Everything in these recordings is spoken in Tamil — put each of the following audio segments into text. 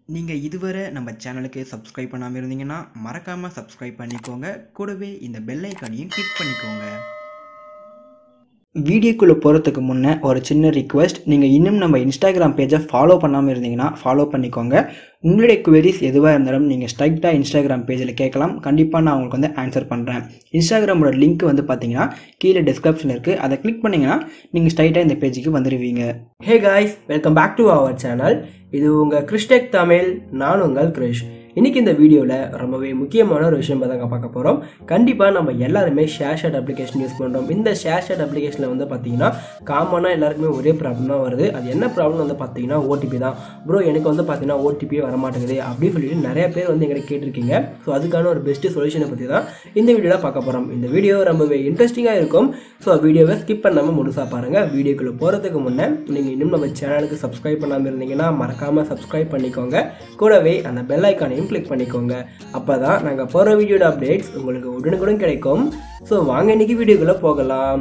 நீங்கள் இதுவரை நம்ம சேனலுக்கு சப்ஸ்கிரைப் பண்ணாமல் இருந்தீங்கன்னா மறக்காமல் சப்ஸ்கிரைப் பண்ணிக்கோங்க கூடவே இந்த பெல் ஐக்கானையும் கிளிக் பண்ணிக்கோங்க வீடியோக்குள்ளே போகிறதுக்கு முன்னே ஒரு சின்ன ரிக்வெஸ்ட் நீங்கள் இன்னும் நம்ம இன்ஸ்டாகிராம் பேஜை ஃபாலோ பண்ணாமல் இருந்தீங்கன்னா ஃபாலோ பண்ணிக்கோங்க உங்களுடைய குவெரிஸ் எதுவாக இருந்தாலும் நீங்கள் ஸ்ட்ரைக்டாக இன்ஸ்டாகிராம் பேஜில் கேட்கலாம் கண்டிப்பாக நான் உங்களுக்கு வந்து ஆன்சர் பண்ணுறேன் இன்ஸ்டாகிராமோட லிங்க் வந்து பார்த்தீங்கன்னா கீழே டிஸ்கிரிப்ஷனில் இருக்குது அதை கிளிக் பண்ணிங்கன்னா நீங்கள் ஸ்ட்ரைட்டாக இந்த பேஜுக்கு வந்துடுவீங்க hey guys welcome back to our channel இது உங்கள் கிறிஸ்டெக் தமிழ் நான் உங்கள் கிரிஷ் இன்னைக்கு இந்த வீடியோவில் ரொம்பவே முக்கியமான ஒரு விஷயம் தாங்க பார்க்க போகிறோம் கண்டிப்பாக நம்ம எல்லாருமே ஷேர் ஷாட் அப்ளிகேஷன் யூஸ் பண்ணுறோம் இந்த ஷேர் ஷாட் அப்ளிகேஷனில் வந்து பார்த்தீங்கன்னா காமனாக எல்லாருக்குமே ஒரே ப்ராப்ளம் தான் வருது அது என்ன ப்ராப்ளம் வந்து பார்த்தீங்கன்னா ஓடிபி தான் ப்ரோ எனக்கு வந்து பார்த்தீங்கன்னா ஓடிபியே வர மாட்டேங்குது அப்படின்னு சொல்லிட்டு நிறைய பேர் வந்து எங்களை கேட்டிருக்கீங்க ஸோ அதுக்கான ஒரு பெஸ்ட் சொல்யூஷனை பற்றி தான் இந்த வீடியோவில் பார்க்க போகிறோம் இந்த வீடியோ ரொம்பவே இன்ட்ரெஸ்டிங்காக இருக்கும் ஸோ வீடியோவை ஸ்கிப் பண்ணாமல் முழுசாக பாருங்கள் வீடியோக்குள்ளே போகிறதுக்கு முன்னே நீங்கள் இன்னும் நம்ம சேனலுக்கு சப்ஸ்கிரைப் பண்ணாமல் இருந்தீங்கன்னா மறக்காமல் சப்ஸ்கிரைப் பண்ணிக்கோங்க கூடவே அந்த பெல் ஐக்கானையும் கிளிக் பண்ணிக்கோங்க அப்போ தான் நாங்கள் போகிற வீடியோட அப்டேட்ஸ் உங்களுக்கு உடனுக்குடன் கிடைக்கும் ஸோ வாங்க இன்னைக்கு வீடியோக்குள்ளே போகலாம்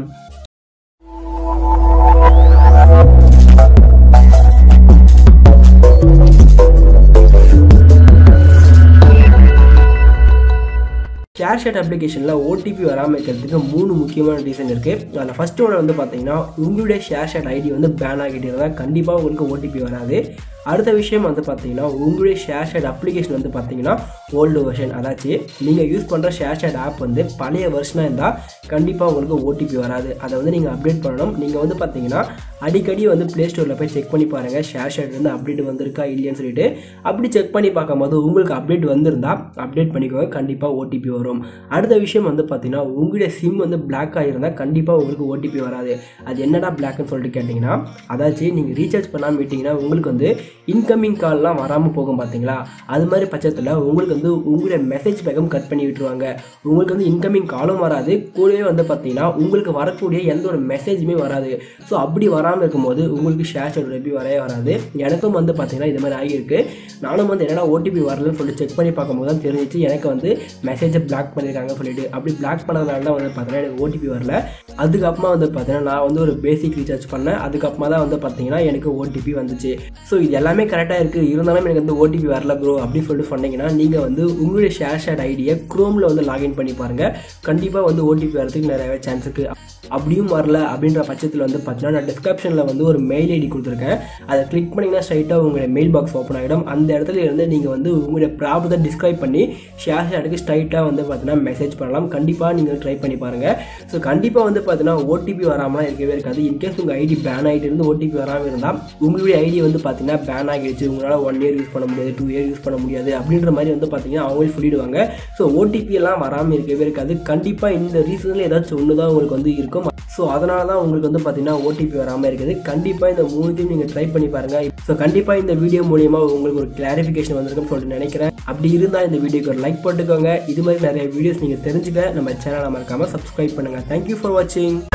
ஷேர் ஷாட் அப்ளிகேஷனில் ஓடிபி வராமல் இருக்கிறதுக்கு மூணு முக்கியமான ரீசன் இருக்குது அதில் ஃபஸ்ட்டு ஒன்று வந்து பார்த்தீங்கன்னா உங்களுடைய ஷேர் ஷாட் ஐடி வந்து பேன் ஆகிட்டு இருந்தால் கண்டிப்பாக உங்களுக்கு ஓடிபி வராது அடுத்த விஷயம் வந்து பார்த்தீங்கன்னா உங்களுடைய ஷேர் ஷாட் அப்ளிகேஷன் வந்து பார்த்தீங்கன்னா ஓல்டு வெர்ஷன் அதாச்சு நீங்கள் யூஸ் பண்ணுற ஷேர் ஷாட் ஆப் வந்து பழைய வெர்ஷனாக இருந்தால் கண்டிப்பாக உங்களுக்கு ஓடிபி வராது அதை வந்து நீங்கள் அப்டேட் பண்ணணும் நீங்கள் வந்து பார்த்தீங்கன்னா அடிக்கடி வந்து ப்ளே ஸ்டோரில் போய் செக் பண்ணி பாருங்கள் ஷேர் ஷாட் வந்து அப்டேட் வந்திருக்கா இல்லையான்னு சொல்லிட்டு அப்படி செக் பண்ணி பார்க்கும்போது உங்களுக்கு அப்டேட் வந்திருந்தா அப்டேட் பண்ணிக்கோங்க கண்டிப்பாக ஓடிபி வரும் அடுத்த விஷயம் வந்து பார்த்தீங்கன்னா உங்களுடைய சிம் வந்து பிளாக் ஆகிருந்தால் கண்டிப்பாக உங்களுக்கு ஓடிபி வராது அது என்னடா பிளாக்னு சொல்லிட்டு கேட்டிங்கன்னா அதாச்சும் நீங்கள் ரீசார்ஜ் பண்ணாமல் விட்டிங்கன்னா உங்களுக்கு வந்து இன்கமிங் கால்லாம் வராமல் போகும் பார்த்தீங்களா அது மாதிரி பட்சத்தில் உங்களுக்கு வந்து உங்களுடைய மெசேஜ் பேக்கும் கட் பண்ணி விட்டுருவாங்க உங்களுக்கு வந்து இன்கமிங் காலும் வராது கூடவே வந்து பார்த்தீங்கன்னா உங்களுக்கு வரக்கூடிய எந்த ஒரு மெசேஜுமே வராது ஸோ அப்படி வராமல் இருக்கும்போது உங்களுக்கு ஷேர் ஷாட் ரெப்பி வரவே வராது எனக்கும் வந்து பார்த்தீங்கன்னா இது மாதிரி ஆகியிருக்கு நானும் வந்து என்னடா ஓடிபி வரலன்னு சொல்லி செக் பண்ணி பார்க்கும்போது தான் தெரிஞ்சிச்சு எனக்கு வந்து மெசேஜை பிளாக் பண்ணியிருக்காங்க சொல்லிட்டு அப்படி பிளாக் பண்ணதுனால தான் வந்து பார்த்தீங்கன்னா எனக்கு ஓடிபி வரல அதுக்கப்புறமா வந்து பார்த்தீங்கன்னா நான் வந்து ஒரு பேசிக் ரீசார்ஜ் பண்ணேன் அதுக்கப்புறமா தான் வந்து பார்த்தீங்கன்னா எனக்கு ஓடிபி வந்துச்சு ஸோ இது எல்லாமே கரெக்டாக இருக்குது இருந்தாலும் எனக்கு வந்து ஓடிபி வரல ப்ரோ அப்படின்னு சொல்லிட்டு சொன்னீங்கன்னா நீங்கள் வந்து உங்களுடைய ஷேர் ஷேட் ஐடியை க்ரோமில் வந்து லாகின் பண்ணி பாருங்கள் கண்டிப்பாக வந்து ஓடிபி வரதுக்கு நிறையவே சான்ஸ் இருக்குது அப்படியும் வரல அப்படின்ற பட்சத்தில் வந்து பார்த்தீங்கன்னா நான் டிஸ்கிரிப்ஷனில் வந்து ஒரு மெயில் ஐடி கொடுத்துருக்கேன் அதை கிளிக் பண்ணிங்கன்னா ஸ்ட்ரைட்டாக உங்களுடைய மெயில் பாக்ஸ் ஓப்பன் ஆகிடும் அந்த இடத்துல இருந்து நீங்கள் வந்து உங்களுடைய ப்ராப்ளத்தை டிஸ்கிரைப் பண்ணி ஷேர் ஷேருக்கு ஸ்ட்ரைட்டாக வந்து பார்த்தீங்கன்னா மெசேஜ் பண்ணலாம் கண்டிப்பாக நீங்கள் ட்ரை பண்ணி பாருங்கள் ஸோ கண்டிப்பாக வந்து பார்த்தீங்கன்னா ஓடிபி வராமலாம் இருக்கவே இருக்காது இன்கேஸ் உங்கள் ஐடி பேன் ஆகிட்டு இருந்து ஓடிபி வராமல் இருந்தால் உங்களுடைய ஐடி வந்து பார்த்தீங்கன்னா பேன் ஆகிடுச்சு உங்களால் ஒன் இயர் யூஸ் பண்ண முடியாது டூ இயர் யூஸ் பண்ண முடியாது அப்படின்ற மாதிரி வந்து பார்த்தீங்கன்னா அவங்களே சொல்லிடுவாங்க ஸோ ஓடிபி எல்லாம் வராமல் இருக்கவே இருக்காது கண்டிப்பாக இந்த ரீசனில் ஏதாச்சும் ஒன்று தான் உங்களுக்கு வந்து இருக்கும் ஸோ அதனால தான் உங்களுக்கு வந்து பார்த்தீங்கன்னா ஓடிபி வராமல் இருக்குது கண்டிப்பாக இந்த மூணுத்தையும் நீங்கள் ட்ரை பண்ணி பாருங்கள் ஸோ கண்டிப்பாக இந்த வீடியோ மூலியமாக உங்களுக்கு ஒரு கிளாரிஃபிகேஷன் வந்திருக்குன்னு சொல்லிட்டு நினைக்கிறேன் அப்படி இருந்தால் இந்த வீடியோக்கு ஒரு லைக் போட்டுக்கோங்க இது மாதிரி நிறைய வீடியோஸ் நீங்கள் தெரிஞ்சுக்க நம்ம சேனலை மறக்காமல் சப்ஸ்கிரைப் பண்ணுங்கள் தேங்க்யூ ஃபார் வாட்சிங்